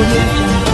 audio jungle.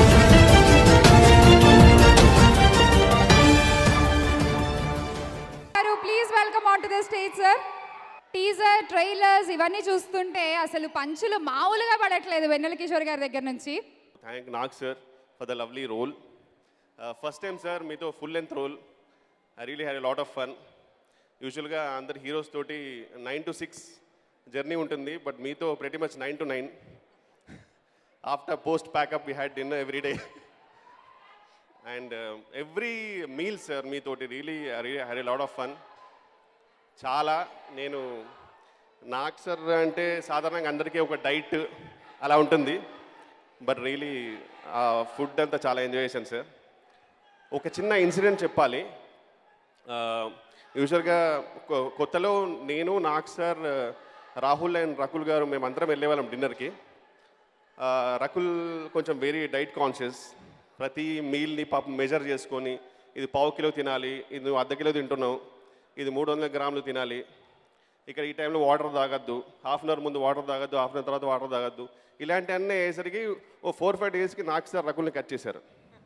గారు please welcome on to the stage sir teaser trailers ఇవన్నీ చూస్తుంటే అసలు పంచులు మామూలుగా పడట్లేదు వెన్నెల కిషోర్ గారి దగ్గర నుంచి thank Nag sir for the lovely role first time sir మీతో full length role I really had lot of fun యూజువల్గా అందరు హీరోస్ తోటి నైన్ టు సిక్స్ జర్నీ ఉంటుంది బట్ మీతో ప్రతి much nine to nine after post pack up we had dinner every day and every meal sir మీతోటి really really had a lot of fun చాలా నేను నాకు సార్ అంటే సాధారణంగా అందరికీ ఒక డైట్ అలా ఉంటుంది బట్ రియలీ ఆ ఫుడ్ అంతా చాలా ఎంజాయ్ చేశాను సార్ ఒక చిన్న ఇన్సిడెంట్ చెప్పాలి యూజువల్గా కొత్తలో నేను నాకు సార్ రాహుల్ అండ్ రకుల్ గారు మేమందరం వెళ్ళేవాళ్ళం డిన్నర్కి రకుల్ కొంచెం వెరీ డైట్ కాన్షియస్ ప్రతి మీల్ని పాపం మెజర్ చేసుకొని ఇది పావు కిలో తినాలి ఇది నువ్వు అర్ధ కిలో తింటున్నావు ఇది మూడు వందల గ్రాములు తినాలి ఇక్కడ ఈ టైంలో వాటర్ తాగద్దు హాఫ్ అన్ అవర్ ముందు వాటర్ తాగద్దు హాఫ్ అన్ అవర్ తర్వాత వాటర్ తాగద్దు ఇలాంటివన్నీ అయ్యేసరికి ఓ ఫోర్ ఫైవ్ డేస్కి నాకు సార్ రకుల్ని కట్ చేశారు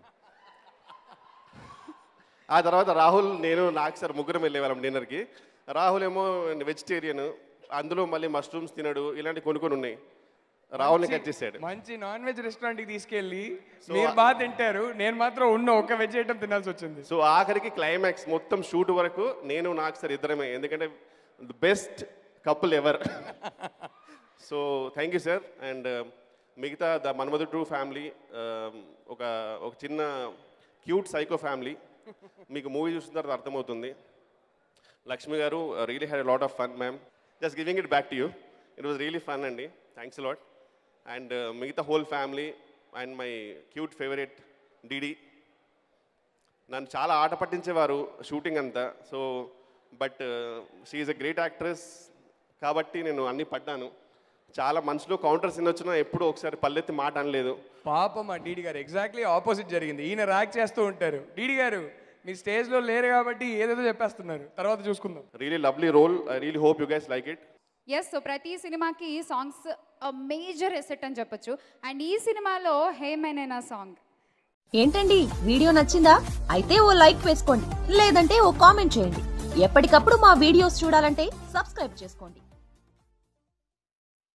ఆ తర్వాత రాహుల్ నేను నాకు సార్ ముగ్గురం వెళ్ళేవాళ్ళం డిన్నర్కి రాహుల్ ఏమో వెజిటేరియన్ అందులో మళ్ళీ మష్రూమ్స్ తినడు ఇలాంటి కొన్ని కొన్ని ఉన్నాయి రాహుల్ని కట్ చేశాడు మంచి నాన్ వెజ్ రెస్టారెంట్కి తీసుకెళ్ళి మీరు బాగా తింటారు నేను మాత్రం ఉన్న ఒక వెజ్ ఐటమ్ తినాల్సి వచ్చింది సో ఆఖరికి క్లైమాక్స్ మొత్తం షూట్ వరకు నేను నాకు సార్ ఇద్దరమే ఎందుకంటే the best couple ever so thank you sir and మిగతా ద మన్మధు ట్రూ ఫ్యామిలీ ఒక ఒక చిన్న క్యూట్ సైకో ఫ్యామిలీ మీకు మూవీ చూసిన తర్వాత అర్థమవుతుంది లక్ష్మి గారు really had lot of fun ma'am just giving it back to you it was really fun అండి థ్యాంక్స్ లాట్ అండ్ మిగతా whole family and my cute favourite DD నన్ను చాలా ఆట పట్టించేవారు షూటింగ్ అంతా so but she's a great actress కాబట్టి నేను అన్నీ పడ్డాను చాలా మనసులో కౌంటర్ సీన్ వచ్చినా ఎప్పుడూ ఒకసారి పల్లెత్తి మాట అనలేదు పాపం మా డీడీ గారు ఎగ్జాక్ట్లీ ఆపోజిట్ జరిగింది ఈయన ర్యాక్ చేస్తూ ఉంటారు డీడీ గారు మీ స్టేజ్లో లేరు కాబట్టి ఏదేదో చెప్పేస్తున్నారు తర్వాత చూసుకుందాం really lovely role I really hope you guys like it yes so ప్రతి సినిమాకి సాంగ్స్ మేజర్ ఎసెట్ అని చెప్పొచ్చు అండ్ ఈ సినిమాలో హేమైనా సాంగ్ ఏంటండి వీడియో నచ్చిందా అయితే ఓ లైక్ వేసుకోండి లేదంటే ఓ కామెంట్ చేయండి ఎప్పటికప్పుడు మా వీడియోస్ చూడాలంటే సబ్స్క్రైబ్ చేసుకోండి